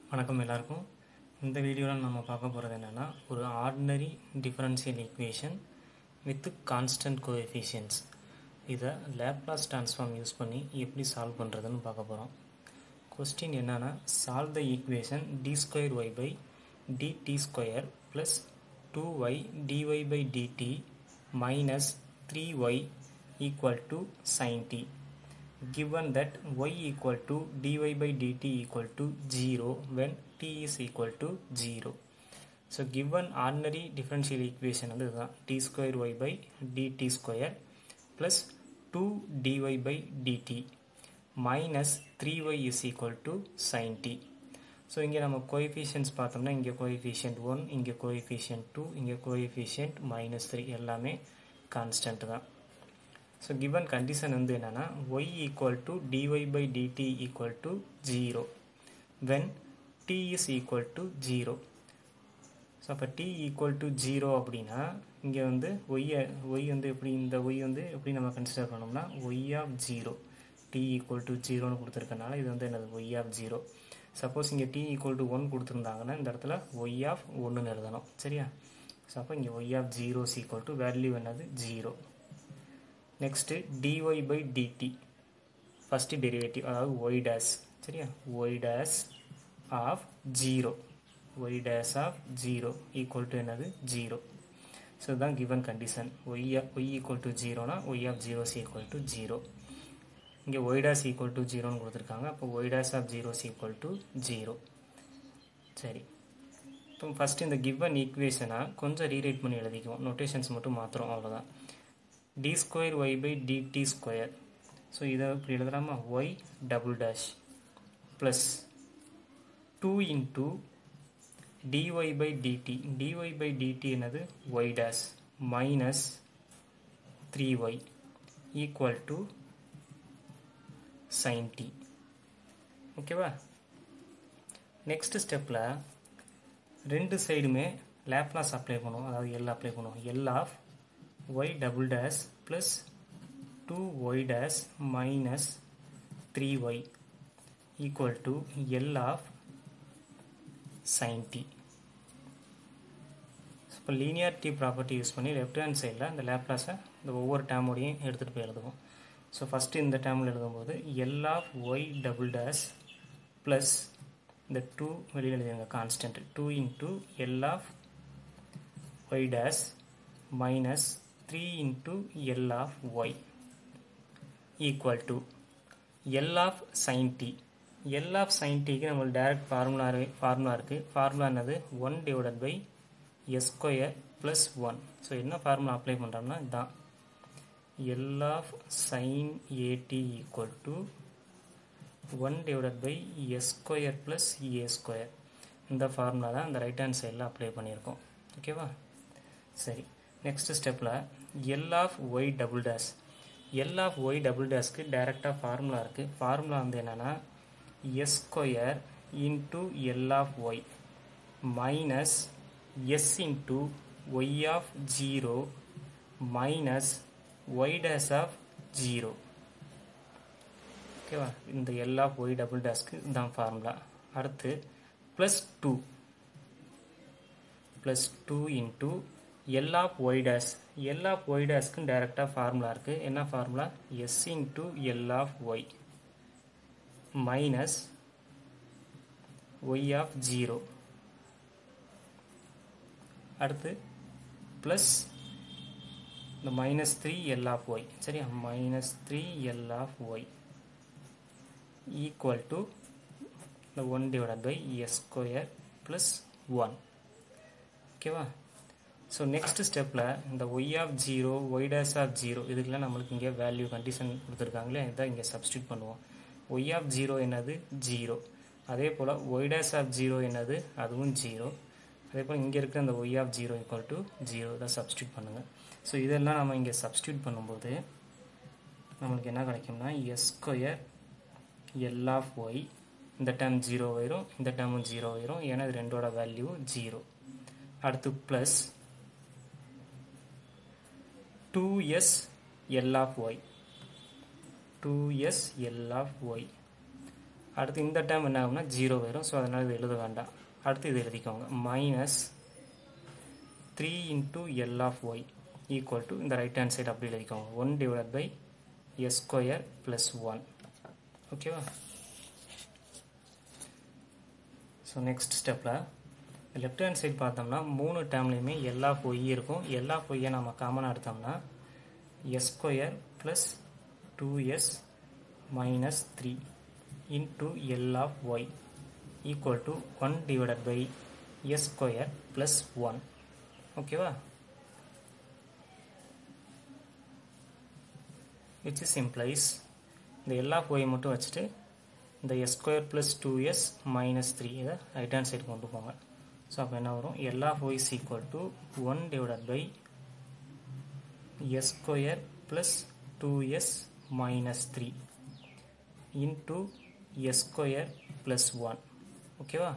வணக்கம் எல்லாருக்கும் இந்த வீடியோவில் நம்ம பார்க்க போகிறது என்னென்னா ஒரு ordinary differential equation with constant coefficients இதை லேப்லாஸ் ட்ரான்ஸ்ஃபார்ம் யூஸ் பண்ணி எப்படி சால்வ் பண்ணுறதுன்னு பார்க்க போகிறோம் கொஸ்டின் என்னென்னா solve the equation d square y by d t square plus two y d y by d t minus three y equal to sine t given that y equal to dy by dt equal to 0 when t is equal to 0 so given ordinary differential equation வந்து இதுதான் t square y by dt square plus 2 dy by dt minus 3y is equal to sin t so இங்கே நம்ம coefficients பார்த்தோம்னா இங்கே coefficient one இங்கே coefficient two இங்கே coefficient minus three எல்லாமே constant தான் ஸோ கிவன் கண்டிஷன் வந்து என்னென்னா y equal to d y by d t equal to zero when t is equal to zero so அப்போ டி ஈக்குவல் டு ஜீரோ அப்படின்னா இங்கே வந்து ஒய்யை ஒய் வந்து எப்படி இந்த ஒய் வந்து எப்படி நம்ம கன்சிடர் பண்ணோம்னா y of zero t equal to ஜீரோன்னு கொடுத்துருக்கனால இது வந்து என்னது ஒய் ஆஃப் ஜீரோ சப்போஸ் இங்கே டி ஈக்குவல் டு ஒன் கொடுத்துருந்தாங்கன்னா இந்த இடத்துல ஒய் ஆஃப் ஒன்றுன்னு எழுதணும் சரியா ஸோ அப்போ இங்கே y of zeros equal to value என்னது zero next d y by d t first derivative அதாவது ஒய் டேஸ் சரியா y dash of zero y dash of zero equal to என்னது ஜீரோ ஸோ இதுதான் given condition y y equal to ஜீரோனா y of zeros equal to zero இங்கே y dash equal to ஜீரோன்னு கொடுத்துருக்காங்க அப்போ y dash of zeros equal to zero சரி இப்போ first இந்த கிவன் ஈக்குவேஷனை கொஞ்சம் ரீரைட் பண்ணி எழுதிக்குவோம் நொட்டேஷன்ஸ் மட்டும் மாத்திரம் அவ்வளோதான் d square y by d t square so இதை இப்படி எழுதலாமா y double dash plus two into d y by d t d y by d t என்னது y dash minus three y equal to sine t ஓகேவா நெக்ஸ்ட் ஸ்டெப்பில் ரெண்டு சைடுமே லேப்லாஸ் அப்ளை பண்ணுவோம் அதாவது எல் அப்ளை பண்ணுவோம் L of y double dash plus 2y dash minus 3y equal to L of sin t இப்போ linearity property use பண்ணி left hand சைடில் இந்த லேப்லாஸை இந்த ஒவ்வொரு டேமோடையும் எடுத்துகிட்டு போய் எழுதுவோம் ஸோ ஃபஸ்ட்டு இந்த டேமில் எழுதும்போது L of y double dash plus இந்த டூ வெளியில் எழுதுங்க constant two into L of y dash minus 3 into L of y equal to L of sin t L of sin t க்கு நம்ம direct formula formula இருக்குது formula என்னது one divided by s square plus one so என்ன formula apply பண்ணுறோம்னா இதுதான் L of sine a t equal to one divided by s square plus a square இந்த formula தான் இந்த ரைட் ஹேண்ட் சைடில் apply பண்ணியிருக்கோம் ஓகேவா சரி நெக்ஸ்ட் ஸ்டெப்பில் L of y double dash L of y double டேஷ்க்கு டைரெக்டாக ஃபார்முலா இருக்குது ஃபார்முலா வந்து என்னென்னா s square into L of y minus s into y of zero minus y dash of zero ஓகேவா இந்த எல் ஆஃப் ஒய் டபுள் டேஷ்க்கு இதுதான் formula அடுத்து plus two plus two into L of y dash L of y டேஷ்க்கு டைரெக்டாக formula இருக்குது என்ன formula s into L of y minus y of zero அடுத்து ப்ளஸ் இந்த minus three L of y சரியா minus three L of y equal to இந்த one divide by s square plus one ஓகேவா so next ஸ்டெப்பில் இந்த y of zero y dash of zero இதுக்கெல்லாம் நம்மளுக்கு இங்கே வேல்யூ கண்டிஷன் கொடுத்துருக்காங்களே இதான் இங்கே சப்ஸ்டியூட் பண்ணுவோம் ஒய் ஆஃப் ஜீரோ என்னது ஜீரோ அதே போல் ஒய் டேஸ் ஆஃப் ஜீரோ என்னது அதுவும் ஜீரோ அதே போல் இங்கே இருக்கிற அந்த y of zero equal to zero தான் சப்ஸ்டியூட் பண்ணுங்கள் ஸோ இதெல்லாம் நம்ம இங்கே சப்ஸ்டியூட் பண்ணும்போது நம்மளுக்கு என்ன கிடைக்கும்னா s square L of y இந்த டேர்ம் ஜீரோ வரும் இந்த டேர்மும் ஜீரோ வரும் ஏன்னா இது ரெண்டோட வேல்யூ ஜீரோ அடுத்து plus 2s L of y 2s L of y அடுத்து இந்த டேம் என்ன ஆகும்னா ஜீரோ வரும் ஸோ அதனால் இது எழுத வேண்டாம் அடுத்து இது எழுதிக்கோங்க minus three into L of y equal to இந்த ரைட் ஹேண்ட் சைடு அப்படி எழுதிக்கோங்க one divide by s square plus one ஓகேவா ஸோ நெக்ஸ்ட் ஸ்டெப்பில் லெஃப்ட் ஹேண்ட் சைடு பார்த்தோம்னா மூணு டேம்லேயுமே எல்லா பொய் இருக்கும் எல்லா பொய்யை நம்ம காமனாக எடுத்தோம்னா s square plus two s minus three into L of y equal to one divided by s square plus one ஓகேவா விச் இஸ் இம்ப்ளைஸ் இந்த எல்லா பொய்யை மட்டும் வச்சுட்டு இந்த s square plus two s minus three இதை ரைட் ஹேண்ட் சைடு கொண்டு போங்க ஸோ அப்போ என்ன வரும் எல்லா y is equal to one divided by s square plus two s minus three into s square plus one ஓகேவா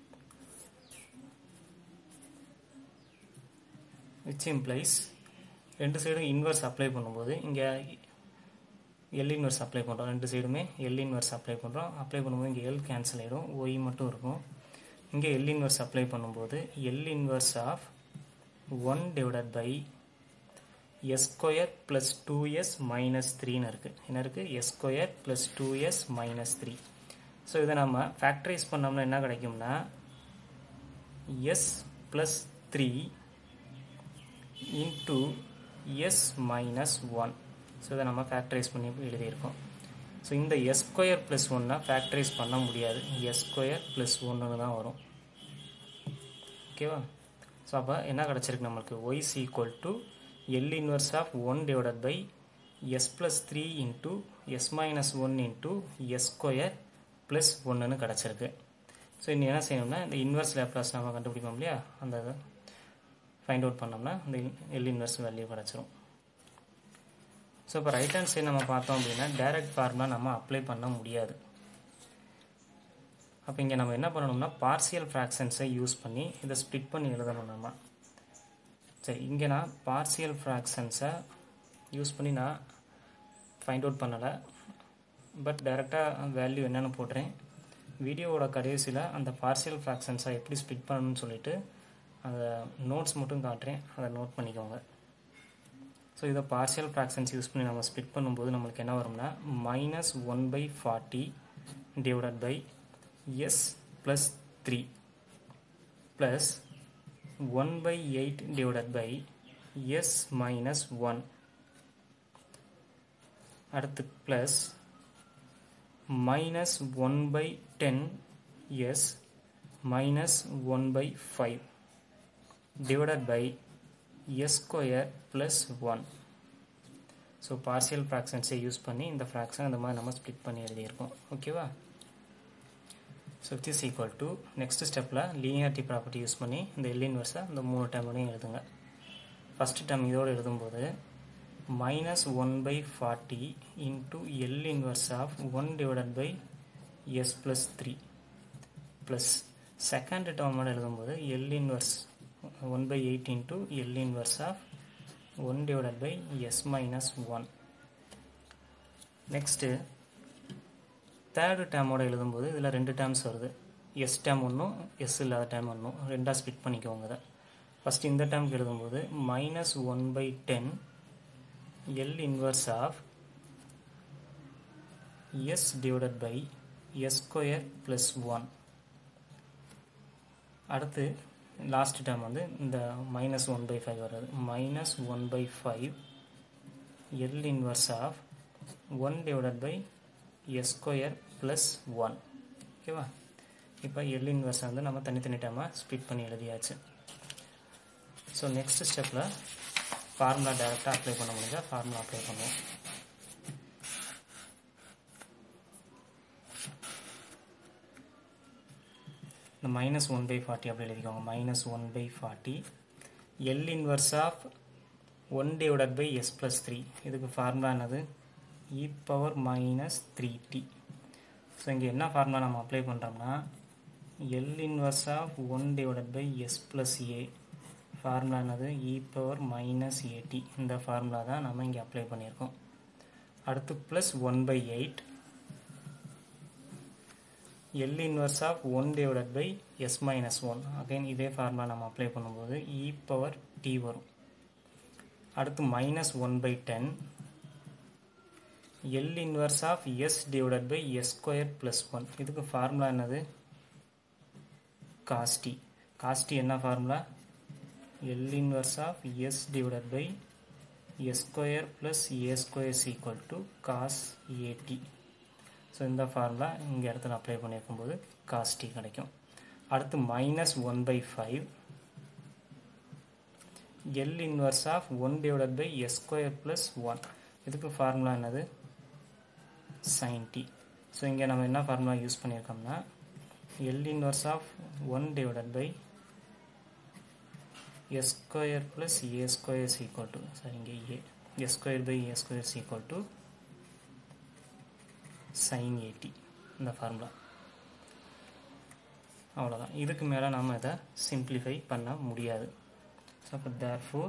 விச் இம்ப்ளைஸ் ரெண்டு சைடும் இன்வர்ஸ் அப்ளை பண்ணும்போது இங்கே எல் இன்வர்ஸ் அப்ளை பண்ணுறோம் ரெண்டு சைடுமே எல் இன்வர்ஸ் அப்ளை பண்ணுறோம் அப்ளை பண்ணும்போது இங்கே எல் கேன்சல் ஆகிடும் ஒய் மட்டும் இருக்கும் இங்கே எல் இன்வர்ஸ் அப்ளை பண்ணும்போது L inverse of one divided by s square plus two s minus த்ரீன்னு இருக்குது என்ன இருக்குது s square plus two s minus three so இதை நம்ம ஃபேக்டரைஸ் பண்ணோம்னா என்ன கிடைக்கும்னா s plus three into s minus one so இதை நம்ம ஃபேக்டரைஸ் பண்ணி எழுதியிருக்கோம் ஸோ இந்த எஸ் ஸ்கொயர் ப்ளஸ் ஒன்னை ஃபேக்டரைஸ் பண்ண முடியாது எஸ் ஸ்கொயர் ப்ளஸ் ஒன்று தான் வரும் ஓகேவா ஸோ அப்போ என்ன கிடச்சிருக்கு நம்மளுக்கு y's equal to L inverse of one divided by s plus three into s minus one into s square plus ஒன்றுன்னு கிடச்சிருக்கு ஸோ இன்னும் என்ன செய்யணும்னா இந்த இன்வர்ஸ் லேப்லாஸ் நம்ம கண்டுபிடிப்போம் இல்லையா அந்த இதை ஃபைண்ட் அவுட் பண்ணோம்னா இந்த எல் இன்வர்ஸ் வேல்யூ கிடச்சிரும் ஸோ இப்போ ரைட் ஹேண்ட் சைடு நம்ம பார்த்தோம் அப்படின்னா டைரக்ட் ஃபார்முலா நம்ம அப்ளை பண்ண முடியாது அப்போ இங்கே நம்ம என்ன பண்ணணும்னா பார்சியல் ஃப்ராக்ஷன்ஸை யூஸ் பண்ணி இதை ஸ்ப்ளிட் பண்ணி எழுதணும் நம்ம சரி இங்கே நான் பார்சியல் ஃப்ராக்ஷன்ஸை யூஸ் பண்ணி நான் ஃபைண்ட் அவுட் பண்ணலை பட் டைரெக்டாக வேல்யூ என்னென்னு போட்டுறேன் வீடியோவோட கடைசியில் அந்த பார்சியல் ஃப்ராக்ஷன்ஸை எப்படி ஸ்ப்ளிட் பண்ணணும்னு சொல்லிட்டு அந்த நோட்ஸ் மட்டும் காட்டுறேன் அதை நோட் பண்ணிக்கோங்க ஸோ இதை பார்சியல் ஃப்ராக்ஷன்ஸ் யூஸ் பண்ணி நம்ம ஸ்ப்ளிட் பண்ணும்போது நம்மளுக்கு என்ன வரும்னா minus one by forty divided by s plus three plus one by eight divided by s minus one அடுத்து plus minus one by ten s minus one by five divided by s square plus 1 so partial ஃப்ராக்ஷன்ஸை use பண்ணி இந்த fraction இந்த மாதிரி நம்ம split பண்ணி எழுதியிருக்கோம் ஓகேவா so it is equal to next ஸ்டெப்பில் லீனியாரிட்டி ப்ராப்பர்ட்டி யூஸ் பண்ணி இந்த எல் இன்வர்ஸை இந்த மூணு டேர்மையும் எழுதுங்க ஃபஸ்ட்டு டேர்ம் இதோடு எழுதும்போது minus one by forty into L inverse of one divided by s plus three plus second டேர்மோட எழுதும்போது L inverse 1 by 8 into L inverse of 1 divided by S minus 1 next third டேமோட எழுதும்போது இதில் ரெண்டு terms வருது s term ஒன்றும் s இல்லாத term ஒன்றும் ரெண்டாக ஸ்பிட் பண்ணிக்கோங்க அதை ஃபஸ்ட் இந்த டேம்க்கு எழுதும்போது minus one by ten L inverse of s divided by s square plus one அடுத்து லாஸ்ட் டேர்ம் வந்து இந்த மைனஸ் ஒன் பை ஃபைவ் வர்றது minus one by five L inverse of one divided by s square plus one ஓகேவா இப்போ L inverse வந்து நம்ம தனித்தனி டேமாக split பண்ணி எழுதியாச்சு ஸோ நெக்ஸ்ட் ஸ்டெப்பில் ஃபார்முலா டேரெக்டாக அப்ளை பண்ண முடிஞ்சா ஃபார்முலா அப்ளை பண்ணுவோம் இந்த மைனஸ் ஒன் பை ஃபார்ட்டி அப்படி எழுதிக்கோங்க minus one by forty L inverse of one divided by s plus three இதுக்கு ஃபார்முலா என்னது e power minus three t so இங்கே என்ன ஃபார்முலா நம்ம அப்ளை பண்ணுறோம்னா L inverse of one divided by s plus a formula என்னது e power minus ஏடி இந்த formula தான் நம்ம இங்கே அப்ளை பண்ணியிருக்கோம் அடுத்து plus one by eight L inverse of one divided by s minus one again இதே ஃபார்முலா நம்ம அப்ளை பண்ணும்போது இ பவர் டி வரும் அடுத்து minus one by ten L inverse of s divided by s square plus one இதுக்கு formula என்னது cos t cos t என்ன formula L inverse of s divided by s square plus a square is equal to cos a t so இந்த formula இங்கே இடத்துல apply பண்ணியிருக்கும்போது cos t கிடைக்கும் அடுத்து minus one by five L inverse of one divided by s square plus one இதுக்கு formula என்னது sine t so இங்கே நம்ம என்ன ஃபார்முலா யூஸ் பண்ணியிருக்கோம்னா L inverse of one divided by s square plus a square is equal to sorry இங்கே a s square by a square is equal to sine a t இந்த formula அவ்வளோதான் இதுக்கு மேலே நாம் இதை சிம்பிளிஃபை பண்ண முடியாது ஸோ அப்போ தேர் ஃபோர்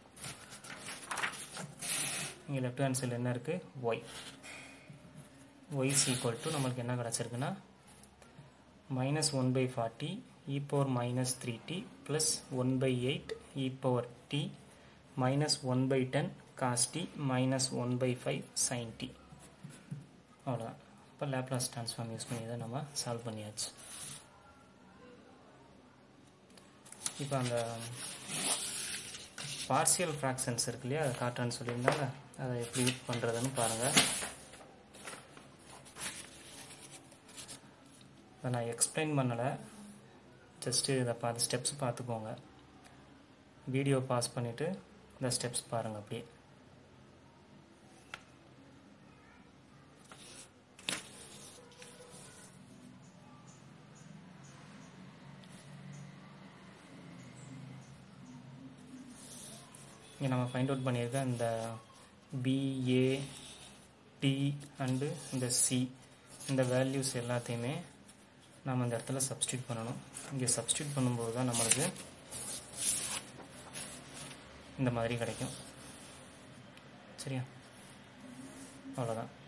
இங்கே லெஃப்ட் ஹேண்ட் சைடில் என்ன இருக்குது y y is equal to நம்மளுக்கு என்ன கிடச்சிருக்குன்னா minus one by forty e power minus three t plus one by eight e power t minus one by ten cos t minus one by five sine t அவ்வளோதான் இப்போ Laplace transform use பண்ணி தான் நம்ம solve பண்ணியாச்சு இப்போ அந்த partial fractions இருக்கு இல்லையா அதை காட்டுறேன்னு சொல்லியிருந்தாங்க அதை எப்படி பண்ணுறதுன்னு பாருங்கள் அதை நான் எக்ஸ்பிளைன் பண்ணலை ஜஸ்ட்டு இதை பார்த்து ஸ்டெப்ஸ் பார்த்துக்கோங்க வீடியோ பாஸ் பண்ணிவிட்டு இந்த ஸ்டெப்ஸ் பாருங்கள் அப்படியே இங்கே நம்ம ஃபைண்ட் அவுட் பண்ணியிருக்க இந்த பிஏ டி அண்டு இந்த சி இந்த வேல்யூஸ் எல்லாத்தையுமே நாம் இந்த இடத்துல சப்ஸ்டியூட் பண்ணணும் இங்கே சப்ஸ்டியூட் பண்ணும்போது தான் நம்மளுக்கு இந்த மாதிரி கிடைக்கும் சரியா அவ்வளோதான்